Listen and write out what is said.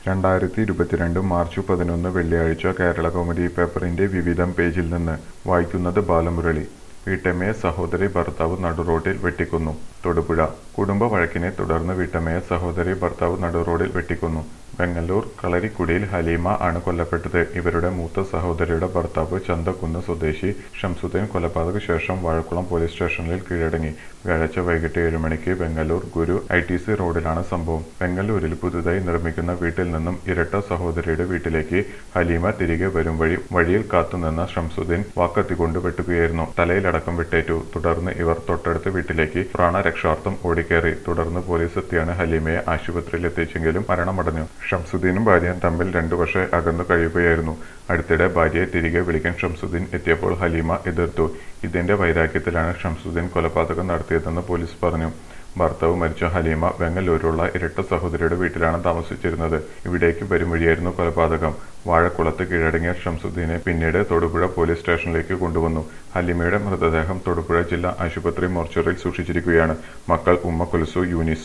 രണ്ടായിരത്തി ഇരുപത്തിരണ്ട് മാർച്ച് പതിനൊന്ന് വെള്ളിയാഴ്ച കേരള കൗമുദി പേപ്പറിന്റെ വിവിധം പേജിൽ നിന്ന് വായിക്കുന്നത് ബാലമുരളി വീട്ടമ്മയെ സഹോദരി ഭർത്താവ് നടുറോഡിൽ വെട്ടിക്കൊന്നു തൊടുപുഴ കുടുംബ വഴക്കിനെ തുടർന്ന് വീട്ടമ്മയെ സഹോദരി ഭർത്താവ് നടുറോഡിൽ വെട്ടിക്കൊന്നു ബെങ്ങല്ലൂർ കളരിക്കുടിയിൽ ഹലീമ ആണ് കൊല്ലപ്പെട്ടത് ഇവരുടെ മൂത്ത സഹോദരിയുടെ ഭർത്താവ് ചന്തക്കുന്ന് സ്വദേശി ഷംസുദ്ദീൻ കൊലപാതക ശേഷം വാഴക്കുളം പോലീസ് സ്റ്റേഷനിൽ കീഴടങ്ങി വ്യാഴാഴ്ച വൈകിട്ട് ഏഴ് മണിക്ക് ബെങ്ങല്ലൂർ ഗുരു ഐ ടി സി റോഡിലാണ് സംഭവം ബെങ്ങല്ലൂരിൽ പുതുതായി നിർമ്മിക്കുന്ന വീട്ടിൽ നിന്നും ഇരട്ട സഹോദരിയുടെ വീട്ടിലേക്ക് ഹലീമ തിരികെ വരും വഴി വഴിയിൽ കാത്തുനിന്ന ഷംസുദ്ദീൻ വാക്കത്തിക്കൊണ്ട് വെട്ടുകയായിരുന്നു തലയിലടക്കം വെട്ടേറ്റു തുടർന്ന് ഇവർ തൊട്ടടുത്ത വീട്ടിലേക്ക് പ്രാണരക്ഷാർത്ഥം ഓടിക്കയറി തുടർന്ന് പോലീസ് എത്തിയാണ് ഹലീമയെ ആശുപത്രിയിൽ എത്തിച്ചെങ്കിലും മരണമടഞ്ഞു ഷംസുദ്ദീനും ഭാര്യയും തമ്മിൽ രണ്ടു വർഷം അകന്നു കഴിയുകയായിരുന്നു അടുത്തിടെ ഭാര്യയെ തിരികെ വിളിക്കാൻ ഷംസുദ്ദീൻ എത്തിയപ്പോൾ ഹലീമ എതിർത്തു ഇതിന്റെ വൈരാഗ്യത്തിലാണ് ഷംസുദ്ദീൻ കൊലപാതകം നടത്തിയതെന്ന് പോലീസ് പറഞ്ഞു ഭർത്താവ് മരിച്ച ഹലീമ വെങ്ങല്ലൂരുള്ള ഇരട്ട സഹോദരിയുടെ വീട്ടിലാണ് താമസിച്ചിരുന്നത് ഇവിടേക്ക് വരും വഴിയായിരുന്നു കൊലപാതകം വാഴക്കുളത്ത് കീഴടങ്ങിയ ഷംസുദ്ദീനെ പിന്നീട് തൊടുപുഴ പോലീസ് സ്റ്റേഷനിലേക്ക് കൊണ്ടുവന്നു ഹലീമയുടെ മൃതദേഹം തൊടുപുഴ ജില്ലാ ആശുപത്രി മോർച്ചറിയിൽ സൂക്ഷിച്ചിരിക്കുകയാണ് മക്കൾ ഉമ്മ കുൽസു യൂനിസ്